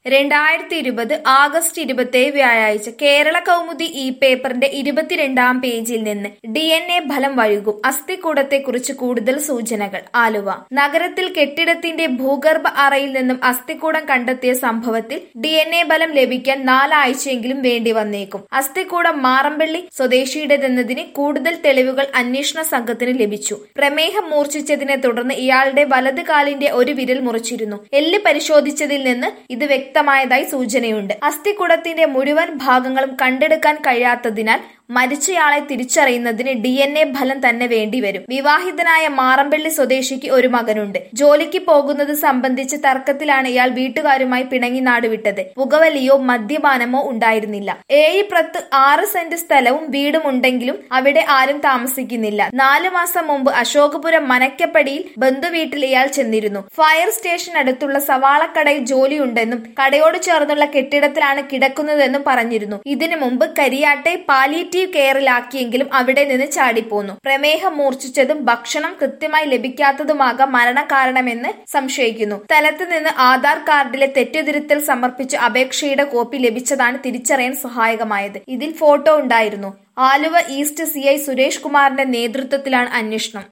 രണ്ടായിരത്തി ഇരുപത് ആഗസ്റ്റ് ഇരുപത്തിയേഴ് വ്യാഴാഴ്ച കേരള കൗമുദി ഈ പേപ്പറിന്റെ ഇരുപത്തിരണ്ടാം പേജിൽ നിന്ന് ഡി എൻ എ ഫലം വഴുകും അസ്ഥിക്കൂടത്തെക്കുറിച്ച് കൂടുതൽ സൂചനകൾ ആലുവ നഗരത്തിൽ കെട്ടിടത്തിന്റെ ഭൂഗർഭ അറയിൽ നിന്നും അസ്ഥിക്കൂടം കണ്ടെത്തിയ സംഭവത്തിൽ ഡി എൻ എ ഫലം ലഭിക്കാൻ നാലാഴ്ചയെങ്കിലും വേണ്ടി വന്നേക്കും അസ്ഥിക്കൂടം മാറമ്പള്ളി സ്വദേശിയുടേതെന്നതിന് കൂടുതൽ തെളിവുകൾ അന്വേഷണ സംഘത്തിന് ലഭിച്ചു പ്രമേഹം മൂർച്ഛിച്ചതിനെ തുടർന്ന് ഇയാളുടെ വലത് കാലിന്റെ ഒരു വിരൽ മുറിച്ചിരുന്നു എല്ല് പരിശോധിച്ചതിൽ നിന്ന് ഇത് വ്യക്തമായതായി സൂചനയുണ്ട് അസ്ഥിക്കുടത്തിന്റെ മുഴുവൻ ഭാഗങ്ങളും കണ്ടെടുക്കാൻ കഴിയാത്തതിനാൽ മരിച്ചയാളെ തിരിച്ചറിയുന്നതിന് ഡി എൻ എ ഫലം തന്നെ വേണ്ടിവരും വിവാഹിതനായ മാറമ്പള്ളി സ്വദേശിക്ക് ഒരു മകനുണ്ട് ജോലിക്ക് പോകുന്നത് സംബന്ധിച്ച് തർക്കത്തിലാണ് ഇയാൾ വീട്ടുകാരുമായി പിണങ്ങി നാടുവിട്ടത് പുകവലിയോ മദ്യപാനമോ ഉണ്ടായിരുന്നില്ല ഏഴ് പ്രത്ത് ആറ് സെന്റ് സ്ഥലവും വീടും ഉണ്ടെങ്കിലും അവിടെ ആരും താമസിക്കുന്നില്ല നാലു മാസം മുമ്പ് അശോകപുരം മനക്കപ്പടിയിൽ ബന്ധുവീട്ടിൽ ഇയാൾ ചെന്നിരുന്നു ഫയർ സ്റ്റേഷൻ അടുത്തുള്ള സവാളക്കടയിൽ ജോലിയുണ്ടെന്നും കടയോട് ചേർന്നുള്ള കെട്ടിടത്തിലാണ് കിടക്കുന്നതെന്നും പറഞ്ഞിരുന്നു ഇതിനു മുമ്പ് കരിയാട്ടെ പാലിയേറ്റീവ് കെയറിലാക്കിയെങ്കിലും അവിടെ നിന്ന് ചാടിപ്പോന്നു പ്രമേഹം മൂർച്ഛിച്ചതും ഭക്ഷണം കൃത്യമായി ലഭിക്കാത്തതുമാകാം മരണകാരണമെന്ന് സംശയിക്കുന്നു സ്ഥലത്ത് നിന്ന് ആധാർ കാർഡിലെ തെറ്റുതിരുത്തൽ സമർപ്പിച്ച അപേക്ഷയുടെ കോപ്പി ലഭിച്ചതാണ് തിരിച്ചറിയാൻ സഹായകമായത് ഇതിൽ ഫോട്ടോ ഉണ്ടായിരുന്നു Aluva east C I Suresh കുമാറിന്റെ നേതൃത്വത്തിലാണ് അന്വേഷണം